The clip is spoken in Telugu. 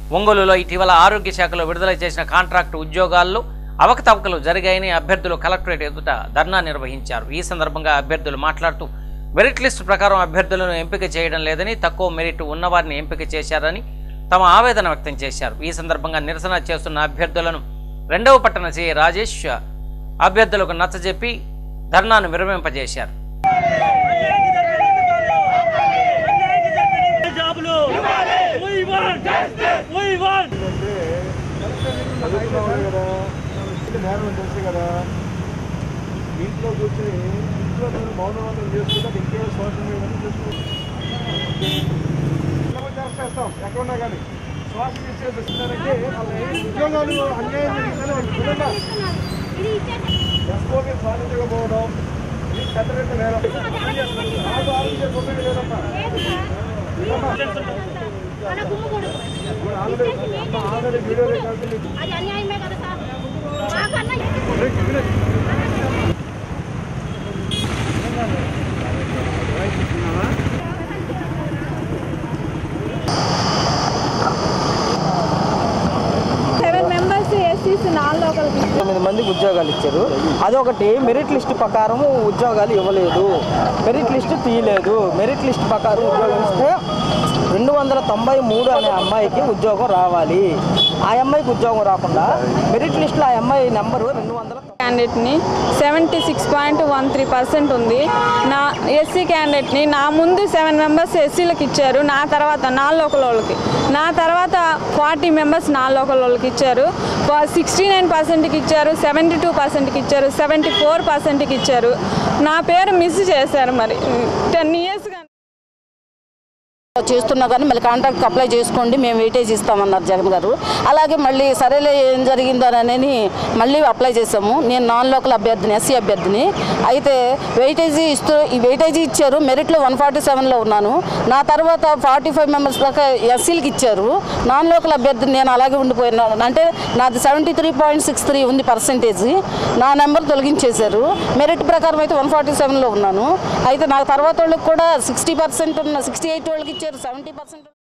ఒంగోలులో ఇటీవల ఆరోగ్య శాఖలో విడుదల చేసిన కాంట్రాక్టు ఉద్యోగాల్లో అవకతవకలు జరిగాయని అభ్యర్థులు కలెక్టరేట్ ఎదుట ధర్నా నిర్వహించారు ఈ సందర్భంగా అభ్యర్థులు మాట్లాడుతూ మెరిట్ లిస్టు ప్రకారం అభ్యర్థులను ఎంపిక చేయడం లేదని తక్కువ మెరిట్ ఉన్నవారిని ఎంపిక చేశారని తమ ఆవేదన వ్యక్తం చేశారు ఈ సందర్భంగా నిరసన చేస్తున్న అభ్యర్థులను రెండవ పట్టణ సీఐ రాజేష్ అభ్యర్థులకు నచ్చజెప్పి ధర్నాను విరమింపజేశారు జాబులు We want We want చదువుకున్నావు కదా ఇది నేరం తెలుసు కదా ఇంట్లో కూర్చొని ఇంట్లో నేను మౌనవాదం చేసుకుంటే ఇంకేం సోషల్ మీడియాలో చేసుకుంటాం చేస్తాం ఎక్కడున్నా కానీ శ్వాస తీసేస్తున్నారంటే ఉద్యోగాలు అన్యాయం జరిగిందని వాళ్ళు చూడండి ఎస్ఓకి స్వాతంత్రకపోవడం ఇది పెద్ద పెద్ద నేరం నాకు ఆలోచించే గొప్ప లేదమ్మా ఆల్రెడీ వీడియో రికార్డు అది అన్యాయమే కదా సార్ మాకన్నా సెవెన్ మెంబర్స్ ఎస్సీస్ నాన్ లోకల్కి తొమ్మిది మందికి ఉద్యోగాలు ఇచ్చారు అదొకటి మెరిట్ లిస్ట్ ప్రకారం ఉద్యోగాలు ఇవ్వలేదు మెరిట్ లిస్ట్ తీయలేదు మెరిట్ లిస్ట్ ప్రకారం ఉద్యోగం ఇస్తే రెండు వందల తొంభై మూడు అనే అమ్మాయికి ఉద్యోగం రావాలి ఆ అమ్మాయికి ఉద్యోగం రాకుండా మెరిట్ లిస్ట్లో ఆ అమ్మాయి నెంబరు రెండు వందల క్యాండిడేట్ని seventy six point one three percent ఉంది నా ఎస్సీ క్యాండిడేట్ని నా ముందు సెవెన్ మెంబర్స్ ఎస్సీలకు ఇచ్చారు నా తర్వాత నాన్ లోకల్ వాళ్ళకి నా తర్వాత ఫార్టీ మెంబర్స్ నాన్ లోకల్ వాళ్ళకి ఇచ్చారు సిక్స్టీ నైన్ పర్సెంట్కి ఇచ్చారు సెవెంటీ టూ పర్సెంట్కి ఇచ్చారు సెవెంటీ ఫోర్ పర్సెంట్కి ఇచ్చారు నా పేరు మిస్ చేశారు మరి టెన్ ఇయర్స్గా చేస్తున్నా కానీ మళ్ళీ కాంట్రాక్ట్కి అప్లై చేసుకోండి మేము వెయిటేజ్ ఇస్తామన్నారు జగన్ గారు అలాగే మళ్ళీ సరేలే ఏం జరిగిందో అని మళ్ళీ అప్లై చేసాము నేను నాన్ లోకల్ అభ్యర్థిని ఎస్సీ అభ్యర్థిని అయితే వెయిటేజీ ఇస్తూ ఈ వెయిటేజీ ఇచ్చారు మెరిట్లో వన్ ఫార్టీ సెవెన్లో ఉన్నాను నా తర్వాత ఫార్టీ ఫైవ్ మెంబర్స్ దాకా ఎస్సీలకి ఇచ్చారు నాన్ లోకల్ అభ్యర్థిని నేను అలాగే ఉండిపోయినాను అంటే నాది seventy three point six three ఉంది పర్సెంటేజ్ నా నెంబర్ తొలగించేశారు మెరిట్ ప్రకారం అయితే వన్ ఫార్టీ సెవెన్లో ఉన్నాను అయితే నా తర్వాత వాళ్ళకి కూడా సిక్స్టీ పర్సెంట్ ఉన్న సిక్స్టీ ఎయిట్ వాళ్ళకి ఇచ్చారు సెవెంటీ పర్సెంట్